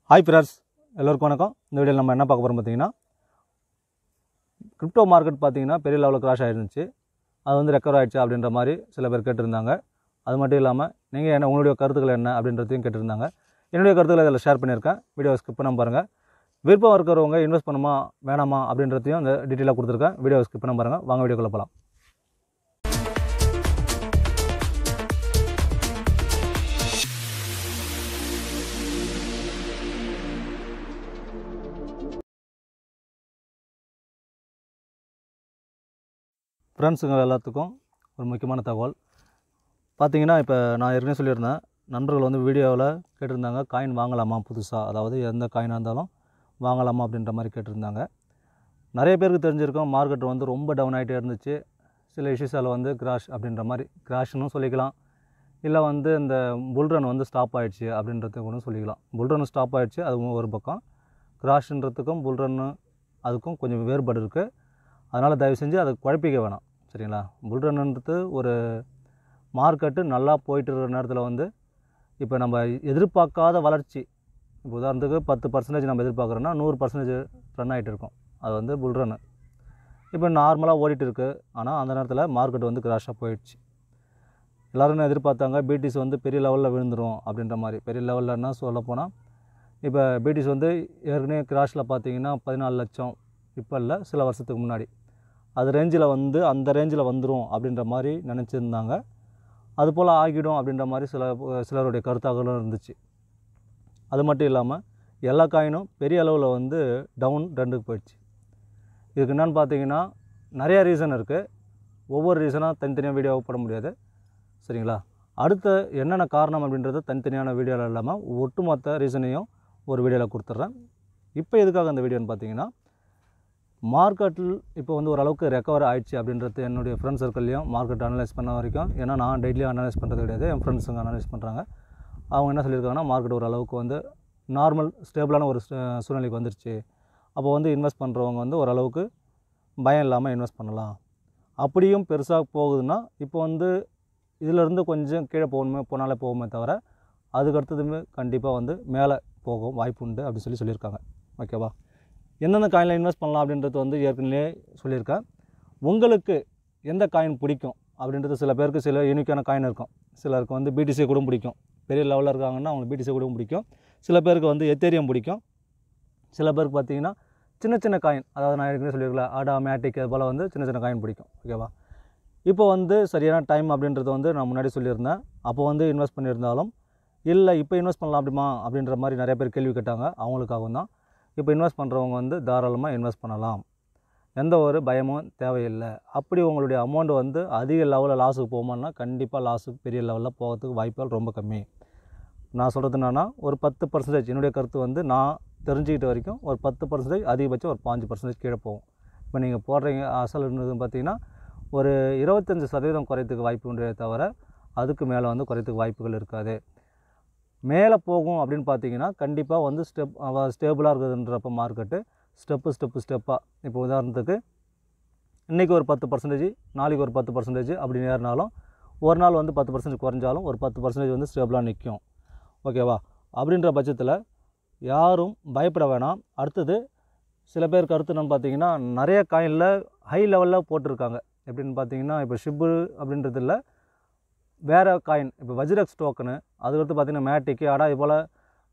hi friends எல்லோருக்கும் வணக்கம் இந்த வீடியோவில் நம்ம என்ன பார்க்க போகிறோம் பார்த்தீங்கன்னா கிரிப்டோ மார்க்கெட் பார்த்தீங்கன்னா பெரிய லெவலில் கிராஷ் ஆயிருந்துச்சு அது வந்து ரெக்கவர் ஆயிடுச்சு அப்படின்ற மாதிரி சில பேர் கேட்டிருந்தாங்க அது மட்டும் இல்லாமல் நீங்கள் என்ன உங்களுடைய கருத்துக்கள் என்ன அப்படின்றதையும் கேட்டிருந்தாங்க என்னுடைய கருத்துக்களை இதில் ஷேர் பண்ணியிருக்கேன் வீடியோ ஸ்கிப் பண்ணாம பாருங்கள் விருப்பம் இருக்கிறவங்க இன்வெஸ்ட் பண்ணுமா வேணாமா அப்படின்றதையும் இந்த டீட்டெயிலாக கொடுத்துருக்கேன் வீடியோ ஸ்கிப் பண்ண பாருங்கள் வாங்க வீடியோக்குள்ள போகலாம் ஃப்ரெண்ட்ஸுங்க எல்லாத்துக்கும் ஒரு முக்கியமான தகவல் பார்த்தீங்கன்னா இப்போ நான் ஏற்கனவே சொல்லியிருந்தேன் நண்பர்கள் வந்து வீடியோவில் கேட்டிருந்தாங்க காயின் வாங்கலாமா புதுசாக அதாவது எந்த காயினாக இருந்தாலும் வாங்கலாமா அப்படின்ற மாதிரி கேட்டிருந்தாங்க நிறைய பேருக்கு தெரிஞ்சிருக்கோம் மார்க்கெட் வந்து ரொம்ப டவுன் ஆகிட்டே இருந்துச்சு சில இஷ்யூஸால் வந்து கிராஷ் அப்படின்ற மாதிரி கிராஷ்னு சொல்லிக்கலாம் இல்லை வந்து இந்த புல்ரன் வந்து ஸ்டாப் ஆயிடுச்சு அப்படின்றத கூட சொல்லிக்கலாம் புல்ரன் ஸ்டாப் ஆயிடுச்சு அதுவும் ஒரு பக்கம் கிராஷ்ன்றதுக்கும் புல்ரன்னு அதுக்கும் கொஞ்சம் வேறுபாடு இருக்குது அதனால் தயவு செஞ்சு அதை குழப்பிக்க வேணாம் சரிங்களா புல்ரன்ன்றது ஒரு மார்க்கெட்டு நல்லா போயிட்டு இருக்கிற நேரத்தில் வந்து இப்போ நம்ம எதிர்பார்க்காத வளர்ச்சி இப்போ உதாரணத்துக்கு பத்து பர்சன்டேஜ் நம்ம எதிர்பார்க்குறோன்னா நூறு பர்சன்டேஜ் ரன் ஆகிட்டு இருக்கோம் அது வந்து புல்ரன்னு இப்போ நார்மலாக ஓடிட்டு இருக்கு ஆனால் அந்த நேரத்தில் மார்க்கெட் வந்து கிராஷாக போயிடுச்சு எல்லோரும் என்ன எதிர்பார்த்தாங்க பிடிஸ் வந்து பெரிய லெவலில் விழுந்துரும் அப்படின்ற மாதிரி பெரிய லெவலில் என்ன சொல்ல போனால் இப்போ பிடிஸ் வந்து ஏற்கனவே கிராஷில் பார்த்தீங்கன்னா பதினாலு லட்சம் இப்போ இல்லை சில வருஷத்துக்கு முன்னாடி அது ரேஞ்சில் வந்து அந்த ரேஞ்சில் வந்துடும் அப்படின்ற மாதிரி நினச்சிருந்தாங்க அது போல் ஆகிடும் அப்படின்ற மாதிரி சில சிலருடைய கருத்தாகவும் இருந்துச்சு அது மட்டும் இல்லாமல் எல்லா காயினும் பெரிய அளவில் வந்து டவுன் ரெண்டுக்கு போயிடுச்சு இதுக்கு என்னென்னு பார்த்தீங்கன்னா நிறையா ரீசன் இருக்குது ஒவ்வொரு ரீசனாக தனித்தனியாக வீடியோ போட முடியாது சரிங்களா அடுத்த என்னென்ன காரணம் அப்படின்றது தனித்தனியான வீடியோவில் இல்லாமல் ஒட்டுமொத்த ரீசனையும் ஒரு வீடியோவில் கொடுத்துட்றேன் இப்போ எதுக்காக அந்த வீடியோன்னு பார்த்தீங்கன்னா மார்க்கெட்டில் இப்போ வந்து ஓரளவுக்கு ரெக்கவர் ஆயிடுச்சு அப்படின்றது என்னுடைய ஃப்ரெண்ட்ஸ் சர்க்கிள்லையும் மார்க்கெட் அனலைஸ் பண்ண வரைக்கும் ஏன்னா நான் டெய்லியும் அனலைஸ் பண்ணுறது கிடையாது என் ஃப்ரெண்ட்ஸுங்க அனலைஸ் பண்ணுறாங்க அவங்க என்ன சொல்லியிருக்காங்கன்னா மார்க்கெட் ஓரளவுக்கு வந்து நார்மல் ஸ்டேபிளான ஒரு சூ- சூழ்நிலைக்கு வந்துருச்சு அப்போ வந்து இன்வெஸ்ட் பண்ணுறவங்க வந்து ஓரளவுக்கு பயம் இல்லாமல் இன்வெஸ்ட் பண்ணலாம் அப்படியும் பெருசாக போகுதுன்னா இப்போ வந்து இதிலேருந்து கொஞ்சம் கீழே போகணுமே போனாலே போகுமே தவிர அதுக்கு அடுத்ததுமே கண்டிப்பாக வந்து மேலே போகும் வாய்ப்பு உண்டு அப்படி சொல்லி சொல்லியிருக்காங்க ஓகேவா எந்தெந்த காயினில் இன்வெஸ்ட் பண்ணலாம் அப்படின்றது வந்து ஏற்கனவே சொல்லியிருக்கேன் உங்களுக்கு எந்த காயின் பிடிக்கும் அப்படின்றது சில பேருக்கு சில யூனிக்கான காயின் இருக்கும் சிலருக்கு வந்து பிடிசி கூட பிடிக்கும் பெரிய லெவலில் இருக்காங்கன்னா அவங்களுக்கு பிடிசி கூட பிடிக்கும் சில பேருக்கு வந்து எத்தேரியம் பிடிக்கும் சில பேருக்கு பார்த்தீங்கன்னா சின்ன சின்ன காயின் அதாவது நான் ஏற்கனவே சொல்லியிருக்கல ஆடா மேட்டிக் அது போல் வந்து சின்ன சின்ன காயின் பிடிக்கும் ஓகேவா இப்போ வந்து சரியான டைம் அப்படின்றது வந்து நான் முன்னாடி சொல்லியிருந்தேன் அப்போ வந்து இன்வெஸ்ட் பண்ணியிருந்தாலும் இல்லை இப்போ இன்வெஸ்ட் பண்ணலாம் அப்படிமா அப்படின்ற மாதிரி நிறைய பேர் கேள்வி கேட்டாங்க அவங்களுக்காகவும் தான் இப்போ இன்வெஸ்ட் பண்ணுறவங்க வந்து தாராளமாக இன்வெஸ்ட் பண்ணலாம் எந்த ஒரு பயமும் தேவையில்லை அப்படி உங்களுடைய அமௌண்ட் வந்து அதிக லெவலில் லாஸுக்கு போகுமான்னா கண்டிப்பாக லாஸுக்கு பெரிய லெவலில் போகிறதுக்கு வாய்ப்புகள் ரொம்ப கம்மி நான் சொல்கிறது என்னன்னா ஒரு பத்து பர்சன்டேஜ் என்னுடைய கருத்து வந்து நான் தெரிஞ்சுக்கிட்ட வரைக்கும் ஒரு பத்து பர்சன்டேஜ் அதிகபட்சம் ஒரு பாஞ்சு பர்சன்டேஜ் கீழே போகும் இப்போ நீங்கள் போடுறீங்க அசல் இருந்தது பார்த்தீங்கன்னா ஒரு இருபத்தஞ்சி சதவீதம் குறையத்துக்கு வாய்ப்பு உண்டே தவிர அதுக்கு மேலே வந்து குறையத்துக்கு வாய்ப்புகள் இருக்காது மேலே போகும் அப்படின்னு பார்த்தீங்கன்னா கண்டிப்பாக வந்து ஸ்டெப் ஸ்டேபிளாக இருக்குதுன்றப்ப மார்க்கெட்டு ஸ்டெப்பு ஸ்டெப்பு ஸ்டெப்பாக இப்போ உதாரணத்துக்கு இன்றைக்கி ஒரு பத்து பர்சன்டேஜ் நாளைக்கு ஒரு பத்து பர்சன்டேஜ் அப்படி ஏறினாலும் ஒரு நாள் வந்து பத்து பர்சன்டேஜ் குறைஞ்சாலும் ஒரு பத்து பர்சன்டேஜ் வந்து ஸ்டேபிளாக நிற்கும் ஓகேவா அப்படின்ற பட்சத்தில் யாரும் பயப்பட வேணாம் அடுத்தது சில பேர் கருத்து என்னன்னு பார்த்தீங்கன்னா நிறைய காயினில் ஹை லெவலில் போட்டிருக்காங்க எப்படின்னு பார்த்தீங்கன்னா இப்போ ஷிப்பு அப்படின்றது இல்லை வேறு காயின் இப்போ வஜ்ரக்ஸ் டோக்கனு அதுக்கடுத்து பார்த்தீங்கன்னா மேட்டிக்கு அடா இது போல்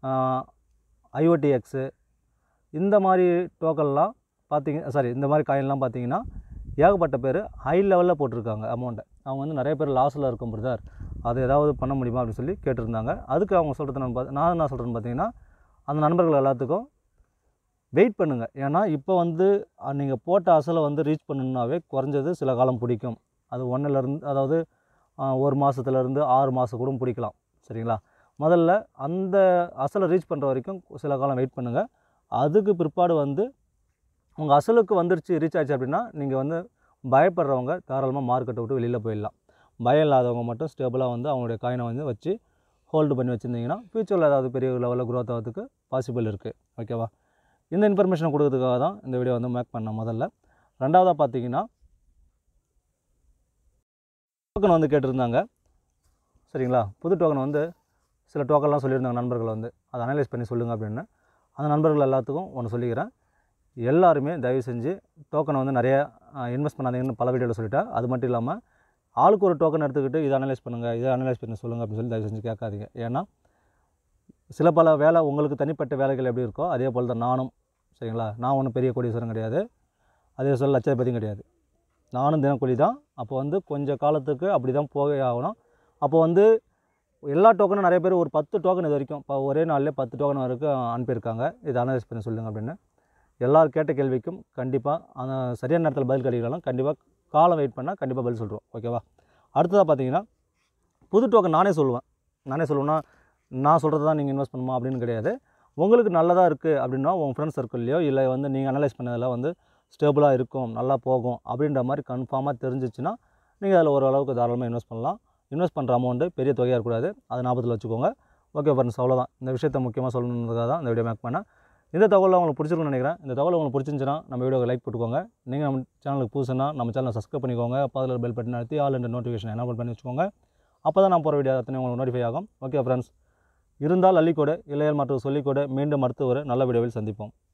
ஐஓடிஎக்ஸு இந்த மாதிரி டோக்கன்லாம் பார்த்தீங்க சாரி இந்த மாதிரி காயின்லாம் பார்த்தீங்கன்னா ஏகப்பட்ட பேர் ஹை லெவலில் போட்டிருக்காங்க அமௌண்ட்டை அவங்க வந்து நிறைய பேர் லாஸில் இருக்கும் பிரதர் அது ஏதாவது பண்ண முடியுமா அப்படின்னு சொல்லி கேட்டிருந்தாங்க அதுக்கு அவங்க சொல்கிறது நான் பார்த்து நான் என்ன சொல்கிறேன்னு பார்த்தீங்கன்னா அந்த நண்பர்கள் எல்லாத்துக்கும் வெயிட் பண்ணுங்கள் ஏன்னா இப்போ வந்து நீங்கள் போட்ட அசலை வந்து ரீச் பண்ணணுன்னாவே குறைஞ்சது சில காலம் பிடிக்கும் அது ஒன்றுலேருந்து அதாவது ஆஹ், ஒரு மாதத்துலேருந்து ஆறு மாதம் கூட பிடிக்கலாம் சரிங்களா முதல்ல அந்த அசலை ரீச் பண்ணுற வரைக்கும் சில காலம் வெயிட் பண்ணுங்கள் அதுக்கு பிற்பாடு வந்து உங்கள் அசலுக்கு வந்துருச்சு ரீச் ஆச்சு அப்படின்னா நீங்கள் வந்து பயப்படுறவங்க தாராளமாக மார்க்கெட்டை விட்டு வெளியில் போயிடலாம் பயம் இல்லாதவங்க மட்டும் ஸ்டேபிளாக வந்து அவங்களுடைய காயினை வந்து வச்சு ஹோல்டு பண்ணி வச்சுருந்தீங்கன்னா ஃப்யூச்சரில் ஏதாவது பெரிய லெவலில் க்ரோத் ஆகிறதுக்கு பாசிபிள் இருக்குது ஓகேவா இந்த இன்ஃபர்மேஷனை கொடுக்கறதுக்காக தான் இந்த வீடியோ வந்து மேக் பண்ணேன் முதல்ல ரெண்டாவதாக பார்த்தீங்கன்னா டோக்கன் வந்து கேட்டிருந்தாங்க சரிங்களா புது டோக்கன் வந்து சில டோக்கன்லாம் சொல்லியிருந்தாங்க நண்பர்கள் வந்து அதை அனலைஸ் பண்ணி சொல்லுங்கள் அப்படின்னு அந்த நண்பர்கள் எல்லாத்துக்கும் ஒன்று சொல்லிக்கிறேன் எல்லாருமே தயவு செஞ்சு டோக்கனை வந்து நிறைய இன்வெஸ்ட் பண்ணாதீங்கன்னு பல வீடியோவில் சொல்லிட்டேன் அது மட்டும் இல்லாமல் ஆளுக்கு ஒரு டோக்கன் எடுத்துக்கிட்டு இதை அனலைஸ் பண்ணுங்கள் இதை அனலைஸ் பண்ணி சொல்லுங்கள் அப்படின்னு சொல்லி தயவு செஞ்சு கேட்காதீங்க ஏன்னா சில பல வேலை உங்களுக்கு தனிப்பட்ட வேலைகள் எப்படி இருக்கோ அதே போல் தான் நானும் சரிங்களா நான் ஒன்றும் பெரிய கோடீஸ்வரன் கிடையாது அதே சொல்ல லட்சாதிபதியும் கிடையாது நானும் தினக்கூலி தான் அப்போ வந்து கொஞ்சம் காலத்துக்கு அப்படி தான் போக ஆகணும் அப்போ வந்து எல்லா டோக்கனும் நிறைய பேர் ஒரு பத்து டோக்கன் இது வரைக்கும் இப்போ ஒரே நாள்லேயே பத்து டோக்கன் வரைக்கும் அனுப்பியிருக்காங்க இதை அனலைஸ் பண்ணி சொல்லுங்கள் அப்படின்னு எல்லாரும் கேட்ட கேள்விக்கும் கண்டிப்பாக அந்த சரியான நேரத்தில் பதில் கிடைக்கலாம் கண்டிப்பாக காலம் வெயிட் பண்ணால் கண்டிப்பாக பதில் சொல்கிறோம் ஓகேவா அடுத்ததாக பார்த்தீங்கன்னா புது டோக்கன் நானே சொல்லுவேன் நானே சொல்லுவேன்னா நான் சொல்கிறது தான் நீங்கள் இன்வெஸ்ட் பண்ணுமா அப்படின்னு கிடையாது உங்களுக்கு நல்லதாக இருக்குது அப்படின்னா உங்கள் ஃப்ரெண்ட்ஸ் சர்க்கிள்லையோ இல்லை வந்து நீங்கள் அனலைஸ் பண்ணதில் வந்து ஸ்டேபிளாக இருக்கும் நல்லா போகும் அப்படின்ற மாதிரி கன்ஃபார்மாக தெரிஞ்சிச்சுன்னா நீங்கள் அதில் ஓரளவுக்கு தாராளமாக இன்வெஸ்ட் பண்ணலாம் இன்வெஸ்ட் பண்ணுற அமௌண்ட்டு பெரிய தொகையாக இருக்கக்கூடாது அதை ஞாபகத்தில் வச்சுக்கோங்க ஓகே ஃப்ரெண்ட்ஸ் அவ்வளோதான் இந்த விஷயத்தை முக்கியமாக சொல்லணுன்றதுக்காக தான் இந்த வீடியோ மேக் பண்ணேன் இந்த தகவல் உங்களுக்கு பிடிச்சிருக்குன்னு நினைக்கிறேன் இந்த தகவல் உங்களுக்கு பிடிச்சிருந்துச்சுன்னா நம்ம வீடியோக்கு லைக் போட்டுக்கோங்க நீங்கள் நம்ம சேனலுக்கு புதுசுனா நம்ம சேனலை சப்ஸ்கிரைப் பண்ணிக்கோங்க பதில் பெல் பட்டன் அழுத்தி ஆல் என்ற நோட்டிஃபிகேஷன் எனேபிள் பண்ணி வச்சுக்கோங்க அப்போ தான் நான் போகிற வீடியோ அத்தனை உங்களுக்கு நோட்டிஃபை ஆகும் ஓகே ஃப்ரெண்ட்ஸ் இருந்தால் அள்ளிக்கோடு இல்லையல் மற்றும் சொல்லிக்கோடு மீண்டும் அடுத்த ஒரு நல்ல வீடியோவில் சந்திப்போம்